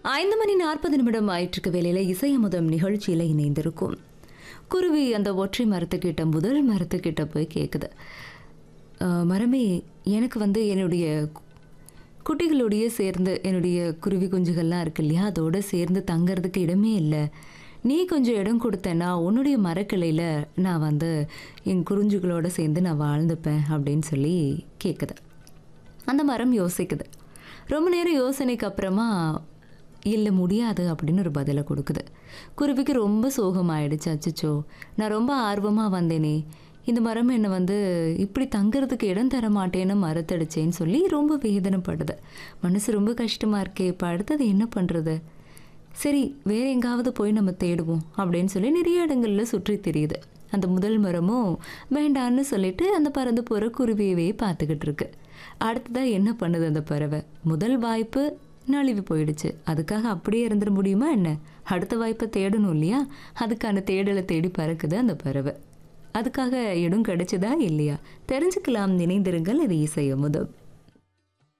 ஐந்து மணி நாற்பது நிமிடம் ஆயிற்றுக்கு வேலையில இசையமுதம் நிகழ்ச்சியில இணைந்திருக்கும் குருவி அந்த ஒற்றை மரத்துக்கிட்ட முதல் மரத்துக்கிட்ட போய் கேட்குது "அஹ், மரமே எனக்கு வந்து என்னுடைய குட்டிகளோடைய சேர்ந்து என்னுடைய குருவி குஞ்சுகள்லாம் இருக்கு இல்லையா அதோட சேர்ந்து தங்கறதுக்கு இடமே இல்லை நீ கொஞ்சம் இடம் கொடுத்தேன்னா உன்னுடைய மரக்கிளையில் நான் வந்து என் குருஞ்சுகளோட சேர்ந்து நான் வாழ்ந்துப்பேன் அப்படின்னு சொல்லி கேட்குது அந்த மரம் யோசிக்குது ரொம்ப நேரம் யோசனைக்கு அப்புறமா இல்லை முடியாது அப்படின்னு ஒரு பதிலை கொடுக்குது குருவிக்கு ரொம்ப சோகமாயிடுச்சு அச்சச்சோ நான் ரொம்ப ஆர்வமாக வந்தேனே இந்த மரம் என்னை வந்து இப்படி தங்குறதுக்கு இடம் தர மாட்டேன்னு மறுத்தடிச்சேன்னு சொல்லி ரொம்ப வேதனைப்படுது மனசு ரொம்ப கஷ்டமாக இருக்கே இப்போ அடுத்தது என்ன பண்ணுறது சரி வேற எங்காவது போய் நம்ம தேடுவோம் அப்படின்னு சொல்லி நிறைய இடங்கள்ல சுற்றி தெரியுது அந்த முதல் மரமும் வேண்டான்னு சொல்லிட்டு அந்த பறந்து போகிற குருவியவே பார்த்துக்கிட்டு இருக்கு அடுத்ததாக என்ன பண்ணுது அந்த பறவை முதல் வாய்ப்பு நழுவி போயிடுச்சு அதுக்காக அப்படியே இருந்துட முடியுமா என்ன அடுத்த வாய்ப்பை தேடணும் இல்லையா அதுக்கான தேடலை தேடி பறக்குது அந்த பறவை அதுக்காக இடம் கிடைச்சதா இல்லையா தெரிஞ்சுக்கலாம் நினைந்திருங்கள் இது இசைய முதல்